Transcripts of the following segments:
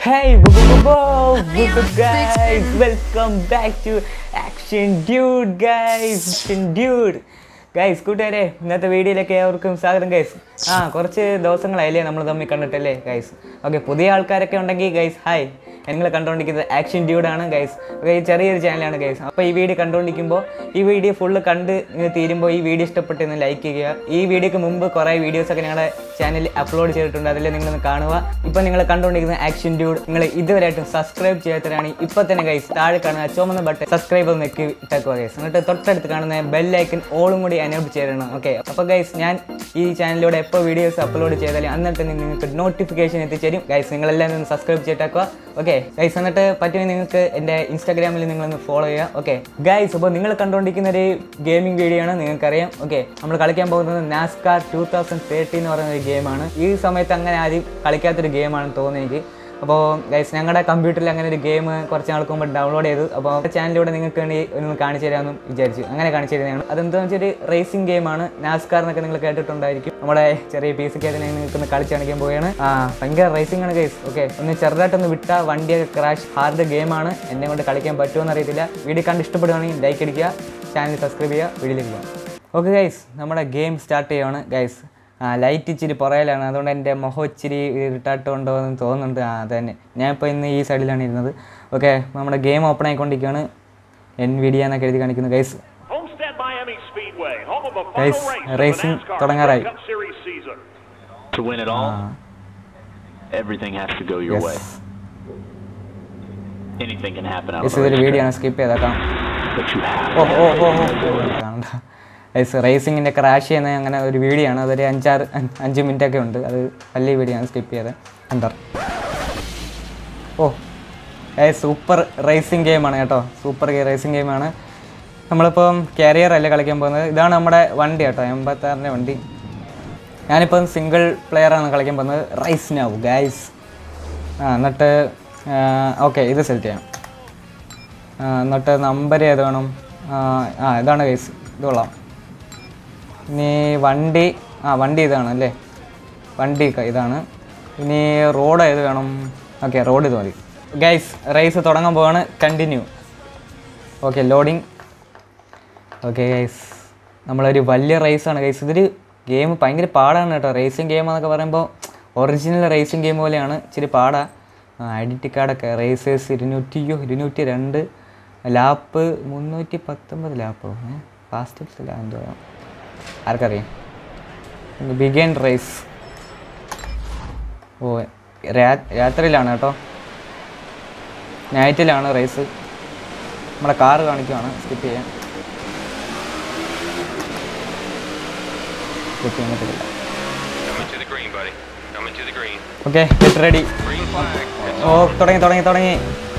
Hey, whoa, whoa, whoa, whoa, what's up, guys? Welcome back to Action Dude, guys. Action Dude. Guys കൂട്ടുകാരെ ഇന്നത്തെ വീഡിയോയിലേക്ക് ഏവർക്കും സ്വാഗതം guys ആ കുറച്ച് ദിവസങ്ങളായില്ലേ നമ്മൾ തമ്മിൽ കണ്ടിട്ടല്ലേ ഗൈസ് ഓക്കെ പുതിയ ആൾക്കാരൊക്കെ ഉണ്ടെങ്കിൽ ഗൈസ് ഹായ് നിങ്ങൾ കണ്ടുകൊണ്ടിരിക്കുന്നത് ആക്ഷൻ ഡ്യൂഡാണ് ഗൈസ് ഓക്കെ ഈ ചെറിയൊരു ചാനലാണ് ഗൈസ് അപ്പോൾ ഈ വീഡിയോ കണ്ടുകൊണ്ടിരിക്കുമ്പോൾ ഈ വീഡിയോ ഫുള്ള് കണ്ട് നിങ്ങൾ തീരുമ്പോൾ ഈ വീഡിയോ ഇഷ്ടപ്പെട്ടെന്ന് ലൈക്ക് ചെയ്യുക ഈ വീഡിയോക്ക് മുമ്പ് കുറേ വീഡിയോസൊക്കെ ഞങ്ങളുടെ ചാനലിൽ അപ്ലോഡ് ചെയ്തിട്ടുണ്ട് അതിൽ നിങ്ങളൊന്ന് കാണുക ഇപ്പോൾ നിങ്ങൾ കണ്ടുകൊണ്ടിരിക്കുന്ന ആക്ഷൻ ഡ്യൂഡ് നിങ്ങൾ ഇതുവരെയായിട്ടും സബ്സ്ക്രൈബ് ചെയ്യാത്തവരാണ് ഇപ്പോൾ തന്നെ ഗൈസ് താഴെ കാണുന്ന ചുമന്ന ബട്ടൺ സബ്സ്ക്രൈബ് ഒന്ന് നെക്കി ഇട്ടേക്കുക ഗൈസ് എന്നിട്ട് തൊട്ടടുത്ത് കാണുന്ന ബെല്ലൈക്കൻ ഓളും കൂടി എനേബിൾ ചെയ്യണം ഓക്കെ അപ്പോൾ ഗൈസ് ഞാൻ ഈ ചാനലിലൂടെ എപ്പോൾ വീഡിയോസ് അപ്ലോഡ് ചെയ്താലും അന്നേരം തന്നെ നിങ്ങൾക്ക് നോട്ടിഫിക്കേഷൻ എത്തിച്ചേരും ഗൈസ് നിങ്ങളെല്ലാം ഒന്ന് സബ്സ്ക്രൈബ് ചെയ്തേക്കുക ഓക്കെ ഗൈസ് എന്നിട്ട് പറ്റുമെങ്കിൽ നിങ്ങൾക്ക് എൻ്റെ ഇൻസ്റ്റാഗ്രാമിൽ നിങ്ങളൊന്ന് ഫോളോ ചെയ്യുക ഓക്കെ ഗൈസ് അപ്പോൾ നിങ്ങൾ കണ്ടുകൊണ്ടിരിക്കുന്ന ഒരു ഗെയിമിംഗ് വീഡിയോ ആണ് നിങ്ങൾക്കറിയാം ഓക്കെ നമ്മൾ കളിക്കാൻ പോകുന്നത് നാസ്കാർ ടൂ തൗസൻഡ് തേർട്ടി എന്ന് പറയുന്ന ഒരു ഗെയിമാണ് ഈ സമയത്ത് അങ്ങനെ ആരും കളിക്കാത്തൊരു ഗെയിമാണെന്ന് തോന്നുന്നു എനിക്ക് അപ്പോൾ ഗൈസ് ഞങ്ങളുടെ കമ്പ്യൂട്ടറിൽ അങ്ങനെ ഒരു ഗെയിം കുറച്ച് നാൾക്ക് മുമ്പ് ഡൗൺലോഡ് ചെയ്തു അപ്പോൾ ചാനലിലൂടെ നിങ്ങൾക്ക് വേണ്ടി ഒന്ന് കാണിച്ചു തരാമെന്നും വിചാരിച്ചു അങ്ങനെ കാണിച്ചു തരുന്നതാണ് അതെന്താണെന്ന് വെച്ചാൽ ഒരു റേസിംഗ് ഗെയിമാണ് നാസ്കാർ എന്നൊക്കെ നിങ്ങൾ കേട്ടിട്ടുണ്ടായിരിക്കും നമ്മുടെ ചെറിയ പി സിക്ക് അതിനെ നിങ്ങൾക്ക് ഒന്ന് കളിച്ച് കാണിക്കാൻ പോവുകയാണ് ആ ഭയങ്കര റേസിംഗ് ആണ് ഗൈസ് ഓക്കെ ഒന്ന് ചെറുതായിട്ടൊന്ന് വിട്ട വണ്ടിയൊക്കെ ക്രാഷ് ഹാർഡ് ഗെയിമാണ് എന്നെ കൊണ്ട് കളിക്കാൻ പറ്റുമോ അറിയത്തില്ല വീഡിയോ കണ്ട് ഇഷ്ടപ്പെടുകയാണെങ്കിൽ ലൈക്ക് അടിക്കുക ചാനൽ സബ്സ്ക്രൈബ് ചെയ്യുക വീഡിയോയിലേക്ക് ഓക്കെ ഗൈസ് നമ്മുടെ ഗെയിം സ്റ്റാർട്ട് ചെയ്യുകയാണ് ഗൈസ് ആ ലൈറ്റ് ഇച്ചിരി പുറയിലാണ് അതുകൊണ്ട് എൻ്റെ മുഖം ഇച്ചിരി ഇരുട്ടാട്ടുണ്ടോ എന്ന് തോന്നുന്നുണ്ട് ആ അത് തന്നെ ഞാനിപ്പോൾ ഇന്ന് ഈ സൈഡിലാണ് ഇരുന്നത് ഓക്കെ നമ്മുടെ ഗെയിം ഓപ്പൺ ആയിക്കൊണ്ടിരിക്കുകയാണ് എൻ വീഡിയോ എന്നൊക്കെ എഴുതി കാണിക്കുന്നു guys Homestead Miami Speedway, home of the Guys, final race of the racing NASCAR തുടങ്ങാറായി. Cup Series season. To win it all, everything has to go your way. Yes Anything can happen out of yes the ഇതൊരു video ആണ് racetrack, skip ചെയ്തേക്കാം but you have ഓ to ഓ ഓ ഓ കാണണ്ട yes റേസിങ്ങിൻ്റെ crash ചെയ്യുന്ന അങ്ങനെ ഒരു വീഡിയോ ആണ് അതൊരു അഞ്ചാറ് അഞ്ച് അഞ്ച് മിനിറ്റ് ഒക്കെ ഉണ്ട് അത് വലിയ വീഡിയോ ആണ് സ്കിപ്പ് ചെയ്തത് എന്താ ഓ ഏ സൂപ്പർ റേസിംഗ് ഗെയിമാണ് കേട്ടോ സൂപ്പർ റേസിംഗ് ഗെയിമാണ് നമ്മളിപ്പം കാരിയർ അല്ലേ കളിക്കാൻ പോകുന്നത് ഇതാണ് നമ്മുടെ വണ്ടി കേട്ടോ എൺപത്താറിൻ്റെ വണ്ടി ഞാനിപ്പം സിംഗിൾ പ്ലെയറാണ് കളിക്കാൻ പോകുന്നത് റൈസ് നൗ ഗൈസ് ആ എന്നിട്ട് ഓക്കെ ഇത് സെലക്ട് ചെയ്യാം ആ, എന്നിട്ട് നമ്പർ ഏത് വേണം ആ ആ, ഇതാണ് ഗൈസ് ഇത് കൊള്ളാം ഇനി വണ്ടി ആ വണ്ടി ഇതാണ് അല്ലേ വണ്ടി ക- ഇതാണ് ഇനി റോഡ് ഏത് വേണം ഓക്കെ റോഡ് ഇത് മതി ഗൈസ് റേസ് തുടങ്ങാൻ പോവാണ് continue okay loading okay guys നമ്മളൊരു വലിയ റേസാണ് ഗൈസ് ഇതൊരു ഗെയിം ഭയങ്കര പാടാണ് കേട്ടോ റേസിംഗ് ഗെയിം എന്നൊക്കെ പറയുമ്പോൾ ഒറിജിനൽ റേസിംഗ് ഗെയിം പോലെയാണ് ഇച്ചിരി പാടാ ഐഡൻറ്റി കാർഡൊക്കെ റേസേഴ്സ് ഇരുന്നൂറ്റിയോ ഇരുന്നൂറ്റി രണ്ട് ലാപ്പ് മുന്നൂറ്റി പത്തൊമ്പത് ലാപ്പോ ഫാസ്റ്റസ്റ്റ് എന്തോ ആർക്കറിയാം ബിഗൻ റേസ് ഓ രാ- രാത്രിയിലാണ് കേട്ടോ നൈറ്റിലാണ് റേസ് നമ്മുടെ കാറ് കാണിക്കുവാണ് സ്കിപ്പ് ചെയ്യാൻ സ്കിപ്പ് ചെയ്യാൻ പറ്റില്ല Coming to the green, buddy. Coming to the green. Okay get ready Green flag. ഓ തുടങ്ങി തുടങ്ങി തുടങ്ങി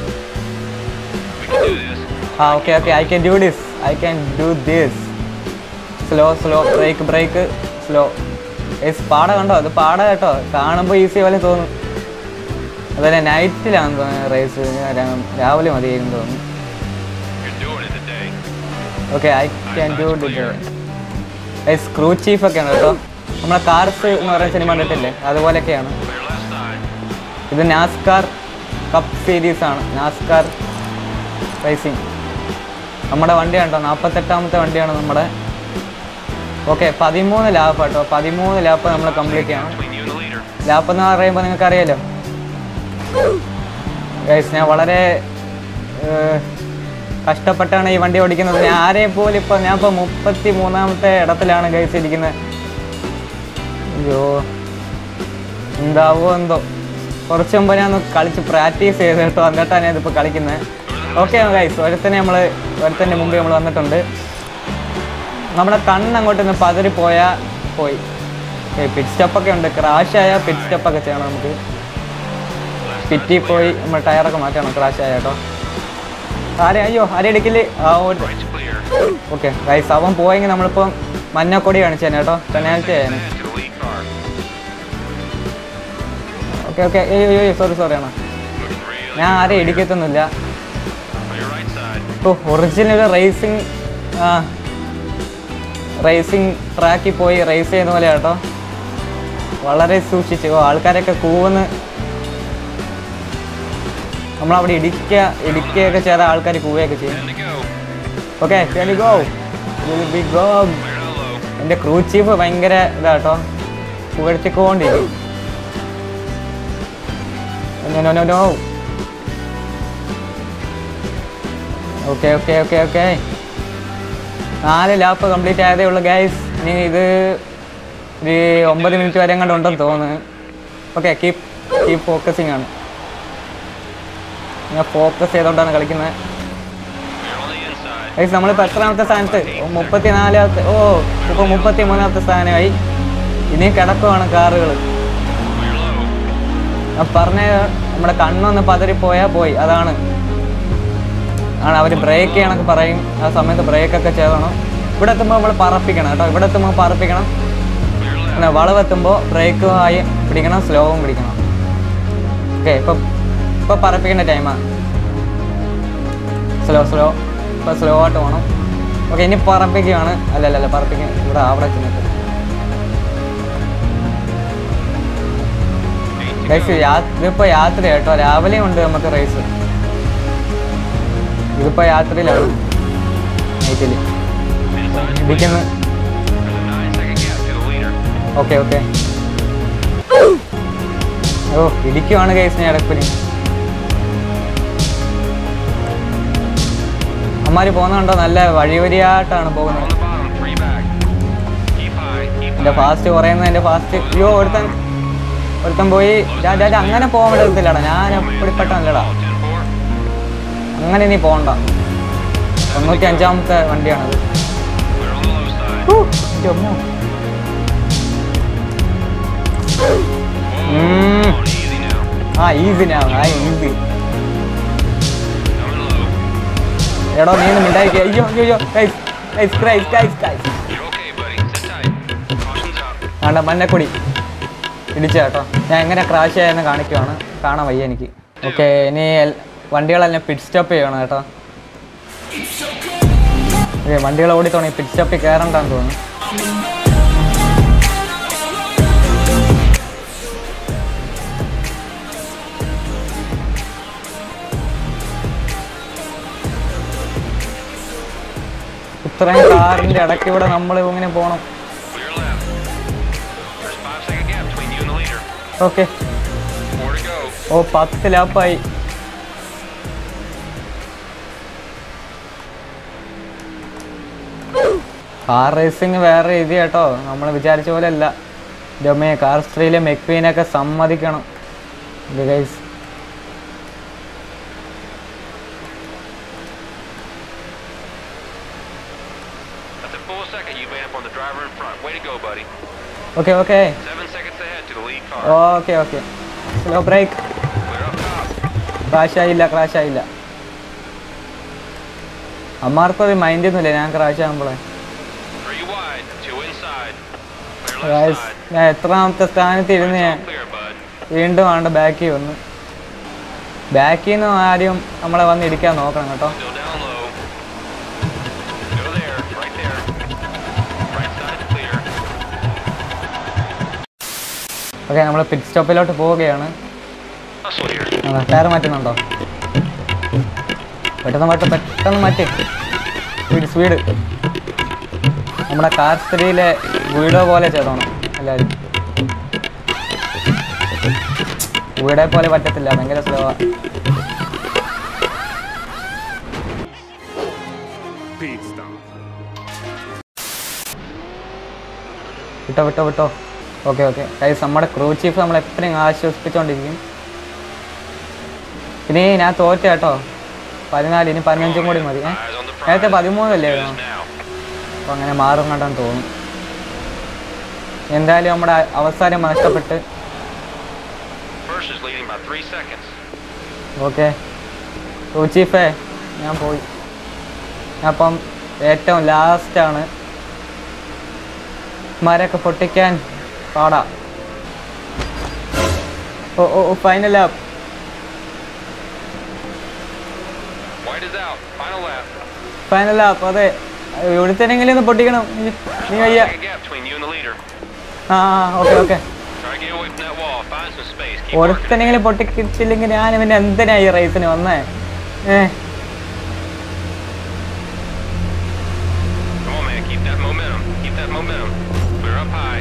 We can do this. ആ okay okay I can do this I can do this slow slow brake brake slow ഏസ് പാട കണ്ടോ അത് പാട കേട്ടോ കാണുമ്പോൾ ഈസി പോലെ തോന്നും അതുപോലെ നൈറ്റിലാണെന്ന് തോന്നുന്നു റേസ് രാവിലെ മതിയായിരുന്നു തോന്നുന്നു You're doing it today. Okay I can do crew chief ഒക്കെ ആണ് കേട്ടോ നമ്മളെ കാർസ് എന്ന് പറയുന്ന സിനിമ കണ്ടിട്ടില്ലേ അതുപോലെയൊക്കെയാണ് Clear left side. ഇത് നാസ്കാർ കപ്പ് സീരീസ് ആണ് നാസ്കാർ റേസിംഗ് നമ്മുടെ വണ്ടി കണ്ടോ നാൽപ്പത്തെട്ടാമത്തെ വണ്ടിയാണ് നമ്മുടെ ഓക്കെ പതിമൂന്ന് ലാപ്പ് കേട്ടോ പതിമൂന്ന് ലാപ്പ് നമ്മൾ കംപ്ലീറ്റ് ചെയ്യണം Between you and the leader. Lap എന്ന് പറയുമ്പോൾ നിങ്ങൾക്ക് അറിയാലോ ഗൈസ് ഞാൻ വളരെ ഏഹ്, കഷ്ടപ്പെട്ടാണ് ഈ വണ്ടി ഓടിക്കുന്നത് ഞാൻ ആരെയും പോലും ഇപ്പോൾ ഞാൻ ഇപ്പോൾ മുപ്പത്തി മൂന്നാമത്തെ ഇടത്തിലാണ് ഗൈസ് ഇരിക്കുന്നത് അയ്യോ എന്താവോ എന്തോ കുറച്ച് മുമ്പ് ഞാൻ ഒന്ന് കളിച്ച് പ്രാക്ടീസ് ചെയ്ത് കേട്ടോ എന്നിട്ടാണ് ഞാൻ ഇതിപ്പോൾ കളിക്കുന്നത് ഓക്കെ ഗൈസ് ഒരുത്തനെ നമ്മൾ ഒരുത്തൻ്റെ മുമ്പ് നമ്മൾ വന്നിട്ടുണ്ട് നമ്മുടെ കണ്ണ് അങ്ങോട്ട് ഒന്ന് പതറി പോയാൽ പോയി പിറ്റ് സ്റ്റെപ്പൊക്കെ ഉണ്ട് ക്രാഷ് ആയാൽ പിറ്റ് സ്റ്റെപ്പൊക്കെ ചെയ്യണം നമുക്ക് പിറ്റി പോയി നമ്മൾ ടയറൊക്കെ മാറ്റണം ക്രാഷ് ആയ കേട്ടോ ആരെ അയ്യോ ആരെ എടുക്കില്ല ആ ഒരു Right's clear. ഓക്കെ ഗൈസ് അവൻ പോയെങ്കിൽ നമ്മളിപ്പം മഞ്ഞക്കൊടി കാണിച്ചു കേട്ടോ പെനാൽറ്റി ആയിരുന്നു Head to the lead car. Okay okay അയ്യോ അയ്യോ സോറി സോറി ആണോ Looking really ഞാൻ ആരെയും ഇടിക്കത്തൊന്നുമില്ല on your right side. ഇപ്പോൾ ഒറിജിനൽ റേസിംഗ് റേസിംഗ് ട്രാക്കിൽ പോയി റേസ് ചെയ്യുന്ന പോലെ കേട്ടോ വളരെ സൂക്ഷിച്ച് ഓ ആൾക്കാരൊക്കെ കൂവെന്ന് നമ്മളവിടെ ഇടിക്കുക ഇടിക്കുകയൊക്കെ ചെയ്ത ആൾക്കാർ പോവുകയൊക്കെ ചെയ്യും Time to go. Okay go ബി ഗോ Clear to low. എൻ്റെ ക്രൂ ചീഫ് ഭയങ്കര ഇതാട്ടോ പുകഴ്ത്തിക്കൊണ്ടിരിക്കും no no no no okay okay okay okay നാല് ലാപ്പ് കംപ്ലീറ്റ് ആയതേ ഉള്ളൂ ഗൈസ് ഇനി ഇത് ഒരു ഒമ്പത് മിനിറ്റ് വരെ കണ്ട് ഉണ്ടെന്ന് തോന്നുന്നു ഓക്കെ കീപ് കീപ് ഫോക്കസിങ് ആണ് ഞാൻ ഫോക്കസ് ചെയ്തുകൊണ്ടാണ് കളിക്കുന്നത് Clear on the inside. Guys നമ്മളിപ്പോൾ എത്രാമത്തെ സ്ഥാനത്ത് മുപ്പത്തി നാലാമത്തെ ഓ ഇപ്പോൾ മുപ്പത്തി മൂന്നാമത്തെ സ്ഥാനമായി ഇനിയും കിടക്കുവാണ് കാറുകൾ Clear low. ഞാൻ പറഞ്ഞ നമ്മുടെ കണ്ണൊന്ന് പതറിപ്പോയാൽ പോയി അതാണ് ആണ് അവർ ബ്രേക്ക് ചെയ്യണമൊക്കെ പറയും ആ സമയത്ത് ബ്രേക്കൊക്കെ ചെയ്യണം ഇവിടെ എത്തുമ്പോൾ നമ്മൾ പറപ്പിക്കണം കേട്ടോ ഇവിടെ എത്തുമ്പോൾ പറപ്പിക്കണം Clear left. പിന്നെ വളവെത്തുമ്പോൾ ബ്രേക്കും ആയി പിടിക്കണം സ്ലോവും പിടിക്കണം ഓക്കെ ഇപ്പം ഇപ്പം പറപ്പിക്കേണ്ട ടൈമാണ് സ്ലോ സ്ലോ ഇപ്പം സ്ലോ ആയിട്ട് പോകണം ഓക്കെ ഇനി പറപ്പിക്കുകയാണ് അല്ല അല്ല അല്ല പറപ്പിക്കുക ഇവിടെ അവിടെ ചെന്നിട്ട് Eight to ഗൈസ് go. ഇതിപ്പോൾ യാത്ര കേട്ടോ രാവിലെ ഉണ്ട് നമുക്ക് റേസ് ഇതിപ്പോൾ യാത്രയിലാണ് നൈറ്റിൽ Inside to ഇടിക്കുന്നു leader. There's a nine second gap to the leader. Okay okay ഓ ഇടിക്കുവാണ് ഗൈസ് ഞാൻ ഇടയ്ക്കുനി അമ്മാര് പോകുന്നുണ്ടോ നല്ല വഴിവരിയായിട്ടാണ് On പോകുന്നത് the bottom, three back. Keep high. Keep എൻ്റെ high. ഫാസ്റ്റ് കുറയുന്നത് എൻ്റെ ഫാസ്റ്റ് അയ്യോ ഒരുത്തൻ ഒരുത്തൻ പോയി ഞാൻ ഞാൻ അങ്ങനെ പോകാൻ പറ്റത്തില്ലടാ ഞാൻ എപ്പോഴും പെട്ടല്ലടാ Ball, 10-4. അങ്ങനെ ഇനി പോകണ്ട തൊണ്ണൂറ്റി അഞ്ചാമത്തെ വണ്ടിയാണത് Clear on the low side. ഹൂ, എൻ്റെ അമ്മോ. Mm. On easy now. ആ ഈസി ഞാൻ ആ ഈസി Coming low. എടോ നീ ഒന്ന് മിണ്ടായിരിക്കുക അയ്യോ അയ്യോ അയ്യോ guys guys guys guys guys You're okay, buddy. Sit tight. Caution's up. വേണ്ട മഞ്ഞക്കുടി ഇടിച്ച കേട്ടോ ഞാൻ എങ്ങനെ ക്രാഷ് ആയെന്ന് കാണിക്കുവാണ് കാണാൻ വയ്യ എനിക്ക് ഓക്കെ ഇനി എൽ- വണ്ടികളെല്ലാം പിറ്റ് സ്റ്റോപ്പ് ചെയ്യണം കേട്ടോ ഓക്കെ വണ്ടികൾ ഓടി തുടങ്ങി പിറ്റ് സ്റ്റോപ്പിൽ കയറണ്ടെന്ന് തോന്നുന്നു ഇത്രയും കാറിന്റെ ഇടയ്ക്ക് ഇവിടെ നമ്മൾ ഇങ്ങനെ പോകണം Clear left. There's five second gap between you and the leader. Okay Four to go. ഓ പത്ത് ലാപ്പായി കാർ റേസിങ് വേറെ രീതി കേട്ടോ നമ്മൾ വിചാരിച്ച പോലെ അല്ല ഡൊമേ കാർ സ്ട്രീയിലെ മെക്വീനൊക്കെ സമ്മതിക്കണം guys That's a full second you vamp on the driver in front. Way to go, buddy. Okay okay Seven seconds ahead to the lead car. Okay okay slow brake Clear up top. Crash ആയില്ല crash ആയില്ല അമ്മാർക്കും അത് mind ഒന്നുമില്ല ഞാൻ crash ആകുമ്പോഴേ Three wide. Two inside. Clear left guys side. ഞാൻ എത്രാമത്തെ സ്ഥാനത്ത് ഇരുന്ന് ഞാൻ All clear, bud. വീണ്ടും ആണ് ബാക്കിൽ വന്ന് ബാക്കിൽ നിന്ന് ആരും നമ്മളെ വന്ന് ഇടിക്കാൻ നോക്കണം കേട്ടോ Still down low. Go there. Right there. Right side's clear. Okay നമ്മൾ പിറ്റ് സ്റ്റോപ്പിലോട്ട് പോവുകയാണ് Hustle here. ടയർ മാറ്റുന്നുണ്ടോ പെട്ടെന്ന് മാറ്റ പെട്ടെന്ന് മാറ്റി സ്പീഡ് സ്പീഡ് നമ്മുടെ കാർ സ്ത്രീയിലെ വീടോ പോലെ ചെയ്തോണം എല്ലാവരും വീടെ പോലെ പറ്റത്തില്ല ഭയങ്കര സ്ലോ Pit stop. വിട്ടോ വിട്ടോ വിട്ടോ ഓക്കെ ഓക്കെ കൈസ് നമ്മുടെ ക്രൂ ചീഫ് നമ്മൾ എപ്പോഴും ആശ്വസിപ്പിച്ചുകൊണ്ടിരിക്കും ഇനി ഞാൻ തോറ്റ കേട്ടോ പതിനാല് ഇനി പതിനഞ്ചും കൂടി മതി ഏ Eyes on the നേരത്തെ prize. പതിമൂന്നല്ലേ Choose ആയിരുന്നു now. അപ്പോൾ അങ്ങനെ മാറും കണ്ടെന്ന് തോന്നും എന്തായാലും നമ്മുടെ അവസാനം നഷ്ടപ്പെട്ട് First is leading by three seconds. Okay crew ചീഫേ ഞാൻ പോയി ഞാൻ അപ്പം ഏറ്റവും ലാസ്റ്റാണ് മരൊക്കെ പൊട്ടിക്കാൻ പാടാ ഓ ഓ final lap White is out. Final lap. Final lap അതെ ഇവിടുത്തെങ്കിലും ഒന്ന് പൊട്ടിക്കണം നീ- നീ വയ്യ Second gap between you and the leader. ആ okay okay Try to get away from that wall. Find some space. Keep working. ഒരുത്തനെങ്കിലും പൊട്ടിക്കിച്ചില്ലെങ്കിൽ ഞാൻ ഇവൻ്റെ എന്തിനാ ഈ റേസിന് വന്നേ ഏ Come on, man. Keep that momentum. Keep that momentum. Clear up high.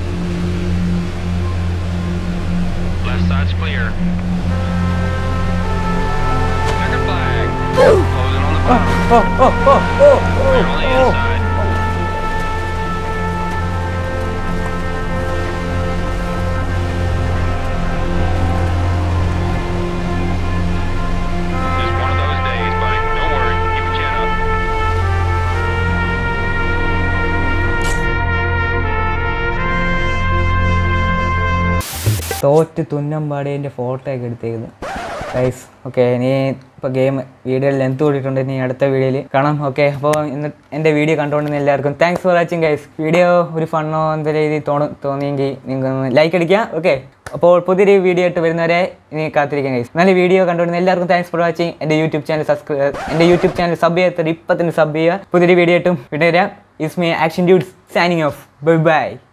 Left side's clear. Checker flag. Closing on the bottom. ഓ ഓ ഓ ഓ ഓ Clear on the oh inside. Just one of those days, buddy. Don't worry. Keep your chin up. തോറ്റ് തുന്നമ്പാടിയൻ്റെ photo ഒക്കെ എടുത്തേക്കുന്നത് guys okay ഇനി ഇപ്പോൾ game video length കൂടിയിട്ടുണ്ട് ഇനി അടുത്ത വീഡിയോയിൽ കാണാം ഓക്കെ അപ്പോൾ ഇന്ന് എൻ്റെ വീഡിയോ കണ്ടുകൊണ്ടിരുന്ന എല്ലാവർക്കും thanks for watching guys video ഒരു ഫണ്ണോ എന്ന രീതി തോന്നു തോന്നിയെങ്കിൽ നിങ്ങൾക്ക് ലൈക്ക് അടിക്കുക ഓക്കെ അപ്പോൾ പുതിയൊരു വീഡിയോ ആയിട്ട് വരുന്നവരെ ഇനി കാത്തിരിക്കാം ഗൈസ് നല്ല വീഡിയോ കണ്ടുകൊണ്ടിരുന്ന എല്ലാവർക്കും താങ്ക്സ് ഫോർ വാച്ചിങ് എൻ്റെ യൂട്യൂബ് ചാനൽ സബ്സ്ക്രൈബ് എൻ്റെ യൂട്യൂബ് ചാനൽ സബ് ചെയ്യാത്തത് ഇപ്പം തന്നെ സബ് ചെയ്യുക പുതിയൊരു വീഡിയോ ആയിട്ടും വീഡിയോ വരാം is me action dudes signing off bye by